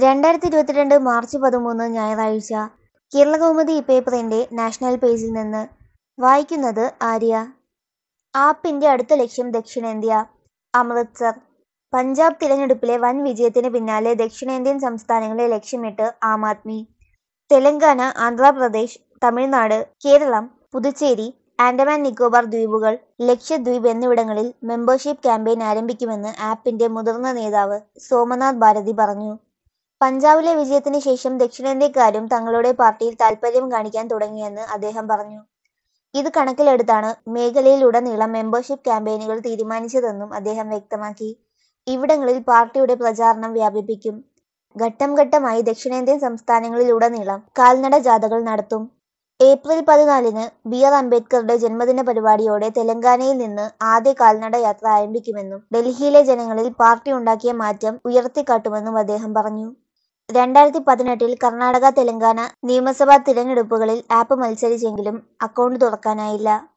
രണ്ടായിരത്തി ഇരുപത്തിരണ്ട് മാർച്ച് പതിമൂന്ന് ഞായറാഴ്ച കേരളകൗമുദി പേപ്പറിന്റെ നാഷണൽ പേജിൽ നിന്ന് വായിക്കുന്നത് ആര്യ ആപ്പിന്റെ അടുത്ത ലക്ഷ്യം ദക്ഷിണേന്ത്യ അമൃത്സർ പഞ്ചാബ് തിരഞ്ഞെടുപ്പിലെ വൻ വിജയത്തിന് പിന്നാലെ ദക്ഷിണേന്ത്യൻ സംസ്ഥാനങ്ങളെ ലക്ഷ്യമിട്ട് ആം ആദ്മി തെലങ്കാന ആന്ധ്രാപ്രദേശ് തമിഴ്നാട് കേരളം പുതുച്ചേരി ആൻഡമാൻ നിക്കോബാർ ദ്വീപുകൾ ലക്ഷദ്വീപ് എന്നിവിടങ്ങളിൽ മെമ്പർഷിപ്പ് ക്യാമ്പയിൻ ആരംഭിക്കുമെന്ന് ആപ്പിന്റെ മുതിർന്ന നേതാവ് സോമനാഥ് ഭാരതി പറഞ്ഞു പഞ്ചാബിലെ വിജയത്തിന് ശേഷം ദക്ഷിണേന്ത്യക്കാരും തങ്ങളുടെ പാർട്ടിയിൽ താൽപര്യം കാണിക്കാൻ തുടങ്ങിയെന്ന് അദ്ദേഹം പറഞ്ഞു ഇത് കണക്കിലെടുത്താണ് മേഖലയിലുടനീളം മെമ്പർഷിപ്പ് ക്യാമ്പയിനുകൾ തീരുമാനിച്ചതെന്നും അദ്ദേഹം വ്യക്തമാക്കി ഇവിടങ്ങളിൽ പാർട്ടിയുടെ പ്രചാരണം വ്യാപിപ്പിക്കും ഘട്ടം ഘട്ടമായി ദക്ഷിണേന്ത്യൻ സംസ്ഥാനങ്ങളിലുടനീളം കാൽനട ജാഥകൾ നടത്തും ഏപ്രിൽ പതിനാലിന് ബി ആർ അംബേദ്കറുടെ ജന്മദിന പരിപാടിയോടെ തെലങ്കാനയിൽ നിന്ന് ആദ്യ കാൽനട യാത്ര ആരംഭിക്കുമെന്നും ഡൽഹിയിലെ ജനങ്ങളിൽ പാർട്ടി ഉണ്ടാക്കിയ മാറ്റം ഉയർത്തിക്കാട്ടുമെന്നും അദ്ദേഹം പറഞ്ഞു രണ്ടായിരത്തി പതിനെട്ടിൽ കർണാടക തെലങ്കാന നിയമസഭാ തിരഞ്ഞെടുപ്പുകളിൽ ആപ്പ് മത്സരിച്ചെങ്കിലും അക്കൗണ്ട് തുറക്കാനായില്ല